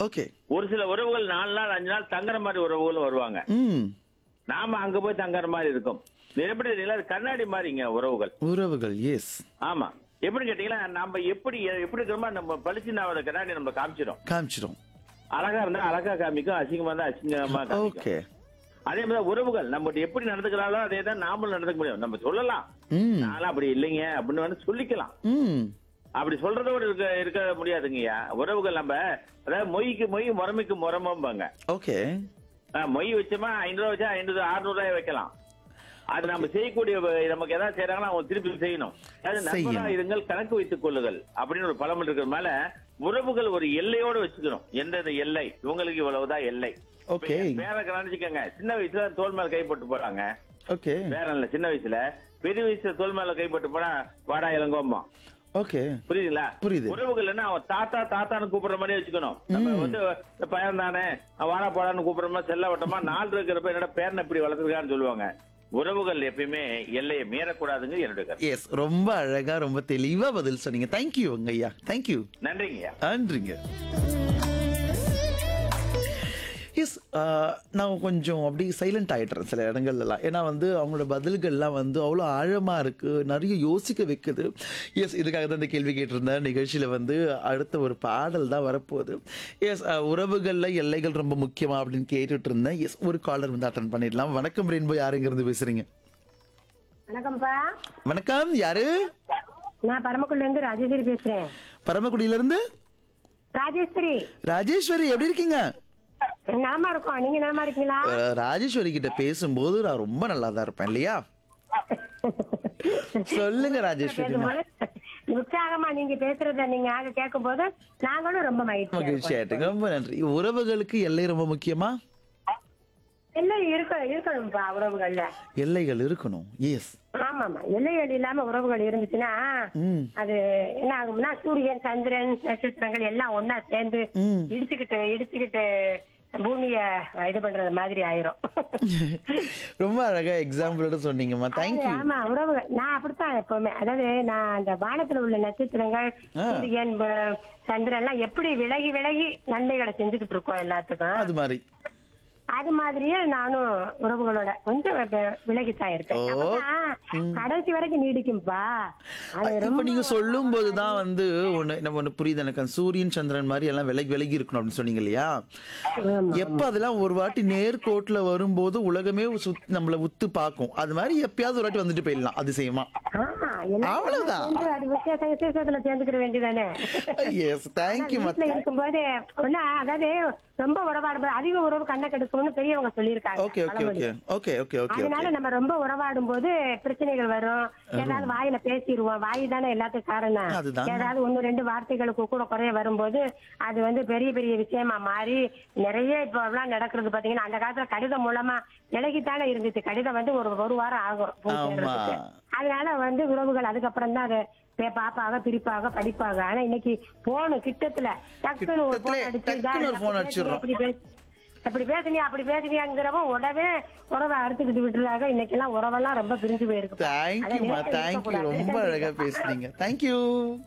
Okay ஒரு சில உறவுகள் நாலு நாள் அஞ்சு நாள் தங்குற மாதிரி உறவுகளும் வருவாங்க ம் நாம அங்க போய் தங்குற மாதிரி இருக்கும் இது எப்படி தெரியல அது கண்ணாடி மாதிரிங்க உறவுகள் உறவுகள் எஸ் ஆமா எப்படி கேட்டீங்கன்னா நம்ம எப்படி எப்படி இருக்கிறோமோ நம்ம பளிச்சு நான் கண்ணாடி நம்ம காமிச்சிடும் காமிச்சிரும் அழகா இருந்தா அழகா காமிக்கும் அசிங்கமா இருந்தா அசிங்கமா காமிக்கும் ஓகே அதே மாதிரி உறவுகள் நம்ம எப்படி நடந்துக்கிறாலும் அதே தான் நாமளும் நடந்துக்க முடியும் நம்ம சொல்லலாம் ம் நானும் அப்படி இல்லைங்க அப்படின்னு வந்து சொல்லிக்கலாம் ம் அப்படி சொல்றதோட இருக்க இருக்க முடியாதுங்கய்யா உறவுகள் நம்ம அதாவது மொய்க்கு மொய் முறமைக்கு முறமாம்பாங்க ஓகே ஆஹ், மொய் வச்சோமா ஐநூறு ரூபா வச்சா ஐநூறு அறுநூறு ரூபாய் வைக்கலாம் அது நம்ம செய்யக்கூடிய வ- நமக்கு ஏதாவது செய்யறாங்கன்னா அவங்க திருப்பி செய்யணும் அது நண்பர்களா செய்யணும். இருங்கள் கணக்கு வைத்துக் கொள்ளுங்கள் அப்படின்னு ஒரு பழமொழி இருக்கிறதுனால உறவுகள் ஒரு எல்லையோட வச்சுக்கணும் எந்தெந்த எல்லை இவங்களுக்கு இவ்வளவுதான் எல்லை ஓகே வேற கவனிச்சுக்கோங்க சின்ன வயசுல தோல் மேல கைப்பட்டு போறாங்க ஓகே வேற இல்ல சின்ன வயசுல பெரிய வயசுல தோல் மேல கைப்பட்டு போனா வாடா இளங்கோமா ஓகே புரியுதுங்களா புரியுது. உறவுகள் என்ன அவன் தாத்தா தாத்தான்னு கூப்பிடுற மாதிரி வச்சுக்கணும் நம்ம வந்து இந்த பையன் தானே அவன் வாடா போடான்னு கூப்பிடுற மாதிரி செல்ல வட்டமா நாள் இருக்கிறப்ப என்னடா பேரனை இப்படி வளர்த்துருக்கான்னு சொல்லுவாங்க உறவுகள் எப்பயுமே எல்லையை மீறக்கூடாதுங்க என்னுடைய கருத்து எஸ் ரொம்ப அழகா ரொம்ப தெளிவா பதில் சொன்னீங்க தேங்க்யூ ஐயா தேங்க்யூ நன்றிங்கய்யா நன்றிங்க எஸ் நான் கொஞ்சம் அப்படி சைலண்ட் ஆயிடுறேன் சில இடங்கள்லாம் ஏன்னா வந்து அவங்களோட பதில்கள்லாம் வந்து அவ்வளோ ஆழமாக இருக்குது நிறைய யோசிக்க வைக்குது எஸ் இதுக்காக தான் இந்த கேள்வி கேட்டிருந்தேன் நிகழ்ச்சியில் வந்து அடுத்த ஒரு பாடல் தான் வரப்போகுது எஸ் உறவுகளில் எல்லைகள் ரொம்ப முக்கியமா அப்படின்னு கேட்டுட்டு இருந்தேன் எஸ் ஒரு காலர் வந்து அட்டன் பண்ணிடலாம் வணக்கம் ரெயின்போ யாருங்கிறது பேசுறீங்க வணக்கம்ப்பா வணக்கம் யாரு நான் பரமக்குடில இருந்து ராஜேஸ்வரி பேசுறேன் பரமக்குடியிலேருந்து ராஜேஸ்வரி ராஜேஸ்வரி எப்படி இருக்கீங்க நலமா இருக்கோம் நீங்க நலமா இருக்கீங்களா அஹ், ராஜேஸ்வரி கிட்ட பேசும்போது நான் ரொம்ப நல்லா தான் இருப்பேன் இல்லையா சொல்லுங்க ராஜேஸ்வரி பேசும்போது உற்சாகமா நீங்க பேசுறத நீங்க ஆக கேட்கும் போது நாங்களும் ரொம்ப மகிழ்ச்சி மகிழ்ச்சி ஆயிட்டுங்க ரொம்ப நன்றி உறவுகளுக்கு எல்லை ரொம்ப முக்கியமா எல்லாம் இருக்க இருக்கணும்ப்பா உறவுகள்ல எல்லைகள் இருக்கணும் எஸ் ஆமாமா எல்லைகள் இல்லாம உறவுகள் இருந்துச்சுன்னா ம் அது என்ன ஆகும்னா சூரியன் சந்திரன் நட்சத்திரங்கள் எல்லாம் ஒன்னா சேர்ந்து ம். இடிச்சுக்கிட்டு இடிச்சுக்கிட்டு பூமிய இது பண்றது மாதிரி ஆயிரும் ரொம்ப அழகா எக்ஸாம்பிளோட சொன்னீங்கம்மா தேங்க்யூ ஆமா உறவுகள் நான் அப்படித்தான் எப்பவுமே அதாவது நான் அந்த வானத்துல உள்ள நட்சத்திரங்கள் ஆ. சூரியன் ப- சந்திரன் எல்லாம் எப்படி விலகி விலகி நன்மைகளை செஞ்சுக்கிட்டு இருக்கோம் எல்லாத்துக்கும் அது மாதிரி அது மாதிரியே நானும் உறவுகளோட கொஞ்சம் வி- விலகித்தான் இருக்கேன் ஓ. அப்பதான் கடைசி வரைக்கும் நீடிக்கும்பா அது இப்ப ரொம்ப நீங்க சொல்லும் போதுதான் வந்து ஒண்ணு நம்ம ஒண்ணு புரியுது எனக்கு அந்த சூரியன் சந்திரன் மாதிரி எல்லாம் விலகி விலகி இருக்கணும் அப்படின்னு சொன்னீங்க இல்லையா ஆமா. எப்ப அதெல்லாம் ஒரு வாட்டி நேர்கோட்டுல வரும்போது உலகமே சுத்- நம்மள உத்து பார்க்கும் அது மாதிரி எப்பயாவது ஒரு வாட்டி வந்துட்டு போயிடலாம் அதிசயமா ஆமா, எல்லாம் அவ்வளவுதான். சேர்ந்து அது விசேஷ விசேஷத்துல சேர்ந்துக்கிற வேண்டியதானே எஸ் தேங்க்யூமா வீட்டுல இருக்கும்போது ஒண்ணு அதாவது ரொம்ப உறவாடும் போது அதிக உறவு கண்ணை கெடுக்கும்னு பெரியவங்க சொல்லியிருக்காங்க ஓகே ஓகே பழமொழி. ஓகே ஓகே ஓகே ஓகே அதனால நம்ம ரொம்ப உறவாடும் போது பிரச்சனைகள் வரும் ஏதாவது வாயில பேசிடுவோம் வாய் தானே எல்லாத்துக்கும் காரணம் அதுதான். ஏதாவது ஒண்ணு ரெண்டு வார்த்தைகளுக்கு கூட குறைய வரும்போது அது வந்து பெரிய பெரிய விஷயமா மாறி நிறைய இப்ப எல்லாம் நடக்கிறது பாத்தீங்கன்னா அந்த காலத்துல கடிதம் மூலமா விலகித்தானே இருந்துச்சு கடிதம் வந்து ஒரு ஒரு வாரம் ஆகும் போய் ஆமா. சேர்றதுக்கு. அதனால வந்து உறவுகள் அதுக்கப்புறம் தான் அதை பே- பாப்பாக பிரிப்பாக படிப்பாக ஆனா இன்னைக்கு போனு கிட்டத்துல டக்குன்னு ஒரு கிட்டத்துல போன் அடிச்சு டக்குன்னு ஒரு phone அடிச்சிடுறோம். அப்படி பேசு அப்படி பேசுனியா அப்படி பேசுனியாங்கிறவ உடனே உறவை அறுத்துக்கிட்டு விட்டுறாங்க இன்னைக்கு எல்லாம் உறவெல்லாம் ரொம்ப பிரிஞ்சு போயிருக்கு தேங்க்யூமா தேங்க்யூ ரொம்ப அழகா பேசுனீங்க தேங்க்யூ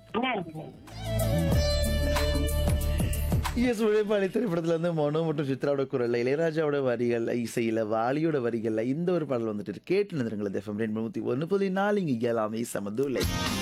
எஸ் உழைப்பாளி திரைப்படத்துல வந்து மனோ மற்றும் சித்ராவோட குரல்ல இளையராஜாவோட வரிகள்ல இசையில வாலியோட வரிகள்ல இந்த ஒரு பாடல் வந்துட்டு கேட்டு நிறுங்களது எஃப்எம் ரெண்டு நூத்தி ஒன்று புள்ளி நாலு இங்க எல்லாமே சமதுலை